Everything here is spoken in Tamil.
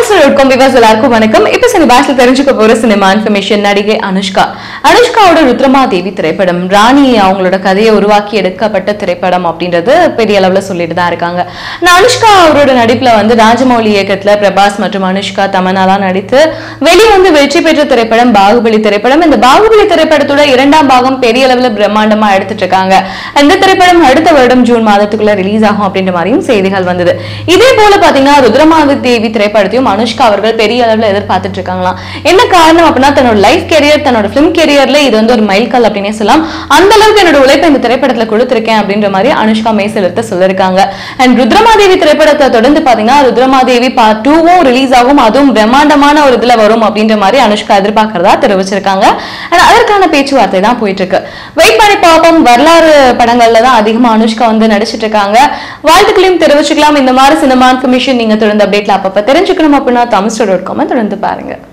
தமிழ் டாட் காம் விவாஸ் எல்லாருக்கும் வணக்கம் இப்ப சினிமாஸ்ல தெரிஞ்சுக்க போற சினிமா இன்ஃபர்மேஷன் நடிகை அனுஷ்கா அனுஷ்காவோட ருத்ரமா தேவி திரைப்படம் ராணி அவங்களோட கதையை உருவாக்கி எடுக்கப்பட்ட திரைப்படம் அப்படின்றது பெரிய அளவுல சொல்லிட்டு தான் இருக்காங்க நான் அனுஷ்கா அவரோட நடிப்புல வந்து ராஜமௌலி இயக்கத்துல பிரபாஸ் மற்றும் அனுஷ்கா தமன்னாலாம் நடித்து வெளிவந்து வெற்றி பெற்ற திரைப்படம் பாகுபலி திரைப்படம் இந்த பாகுபலி திரைப்படத்தோட இரண்டாம் பாகம் பெரிய அளவுல பிரம்மாண்டமா எடுத்துட்டு இருக்காங்க இந்த திரைப்படம் அடுத்த வருடம் ஜூன் மாதத்துக்குள்ள ரிலீஸ் ஆகும் அப்படின்ற மாதிரியும் செய்திகள் வந்தது இதே போல பாத்தீங்கன்னா ருத்ரமாதி தேவி திரைப்படத்தையும் அனுஷ்கா அவர்கள் பெரிய அளவுல எதிர்பார்த்துட்டு இருக்காங்களாம் என்ன காரணம் அப்படின்னா தன்னோட லைஃப் கேரியர் தன்னோட ஃபிலிம் கேரியர்ல இது வந்து ஒரு மைல்கல் அப்படின்னே சொல்லலாம் அந்த அளவுக்கு என்னோட உழைப்பை இந்த திரைப்படத்துல கொடுத்திருக்கேன் அப்படின்ற மாதிரி அனுஷ்கா மேசெலுத்த சொல்லிருக்காங்க அண்ட் ருத்ரமாதேவி திரைப்படத்தை தொடர்ந்து பாத்தீங்கன்னா ருத்ரமாதேவி பார்ட் டூவும் ரிலீஸ் ஆகும் அதுவும் பிரம்மாண்டமான ஒரு இதுல வரும் அப்படின்ற மாதிரி அனுஷ்கா எதிர்பார்க்கறதா தெரிவிச்சிருக்காங்க அண்ட் அதற்கான பேச்சுவார்த்தை தான் போயிட்டு இருக்கு வெயிட் பண்ணி பார்ப்போம் வரலாறு படங்கள்ல தான் அதிகமா அனுஷ்கா வந்து நடிச்சிட்டு இருக்காங்க வாழ்த்துக்களையும் தெரிவிச்சுக்கலாம் இந்த மாதிரி சினிமா இன்ஃபர்மேஷன் நீங்க தொடர்ந்து அப்டேட்ல அப்பப்ப தெரிஞ்சுக்கணும் அப்படின்னா தமிழ் டாட் காம தொடர்ந்து பாருங்க